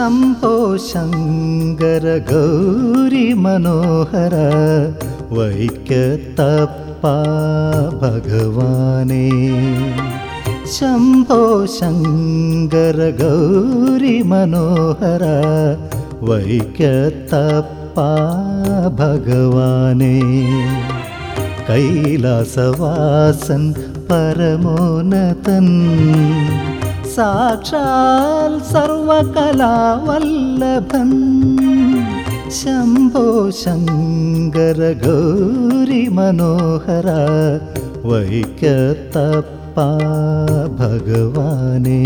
ശംഭോ ശങ്കര ഗൗരി മനോഹര വൈക്കത്തപ്പ ഭഗവാനേ ശംഭോ ശങ്കര ഗൗരി മനോഹര വൈക്കത്തപ്പ ഭഗവാനേ കൈലാസവാസൻ പരമോന്നതൻ സാക്ഷാൽ സർവകലാവല്ലഭൻ ശംഭോ ശങ്കര ഗൗരി മനോഹര വൈക്കത്തപ്പ ഭഗവാനേ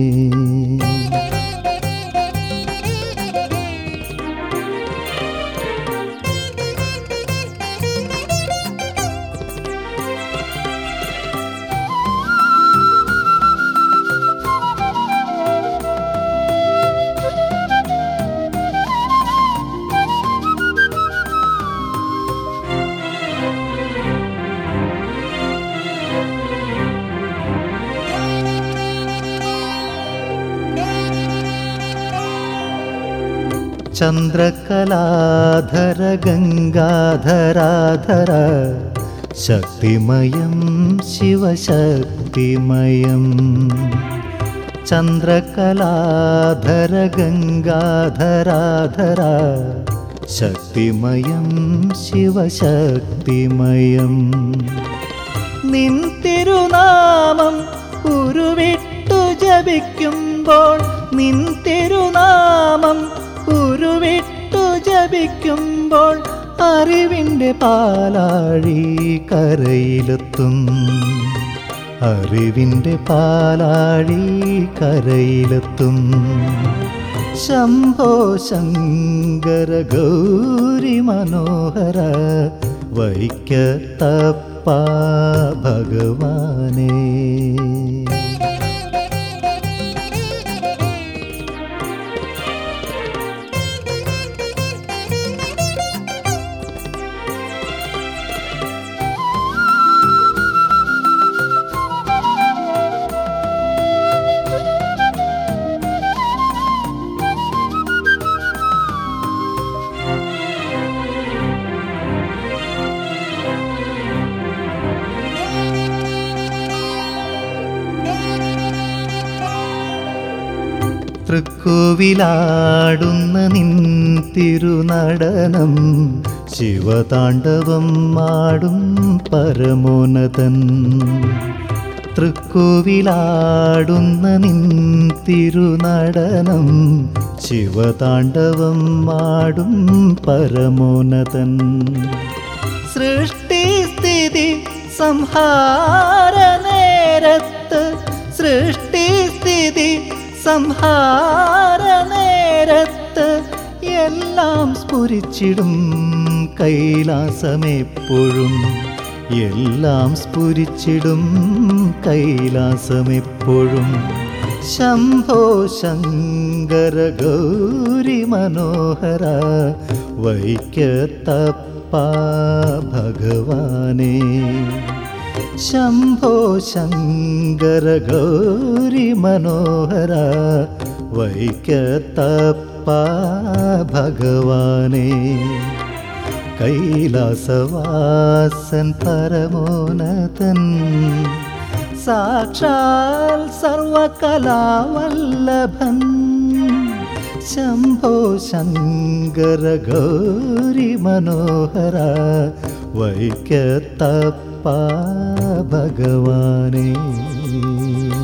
ചന്ദ്രകലാധര ഗംഗാധരാധര ശക്തിമയം ശിവശക്തിമയം ചന്ദ്രകലാധര ഗംഗാധരാധര ശക്തിമയം ശിവശക്തിമയം നിൻ തിരുനാമം ഉരുവിട്ടു ജപിക്കുമ്പോൾ നിൻ തിരുനാമം ഉരുവിട്ടു ജപിക്കുമ്പോൾ അറിവിൻ്റെ പാലാഴി കരയിലെത്തും അറിവിൻ്റെ പാലാഴി കരയിലെത്തും ശംഭോ ശങ്കര ഗൗരി മനോഹര വൈക്കത്തപ്പ ഭഗവാനേ തൃക്കോവിലാടുന്ന നിൻ തിരുനടനം ശിവതാണ്ഡവം മാടും പരമോന്നതൻ തൃക്കോവിലാടുന്ന നിൻ തിരുനടനം ശിവതാണ്ഡവം മാടും പരമോന്നതൻ സൃഷ്ടി സ്ഥിതി സംഹാര നേരത്ത് സൃഷ്ടി സ്ഥിതി സംഹാര നേരത്ത് എല്ലാം സ്ഫുരിച്ചിടും കൈലാസമെപ്പോഴും എല്ലാം സ്ഫുരിച്ചിടും കൈലാസമെപ്പോഴും ശംഭോ ശങ്കര ഗൗരി മനോഹര വൈക്കത്തപ്പ ഭഗവാനേ ശംഭോ ശങ്കര ഗൗരി മനോഹര വൈക്കത്തപ്പ ഭഗവാനേ കൈലാസവാസൻ പരമോന്നതൻ സാക്ഷാൽ സർവകലാവല്ലഭൻ ശംഭോ ശങ്കര ഗൗരി മനോഹര വൈക്കത്തപ്പ ഭഗവാനേ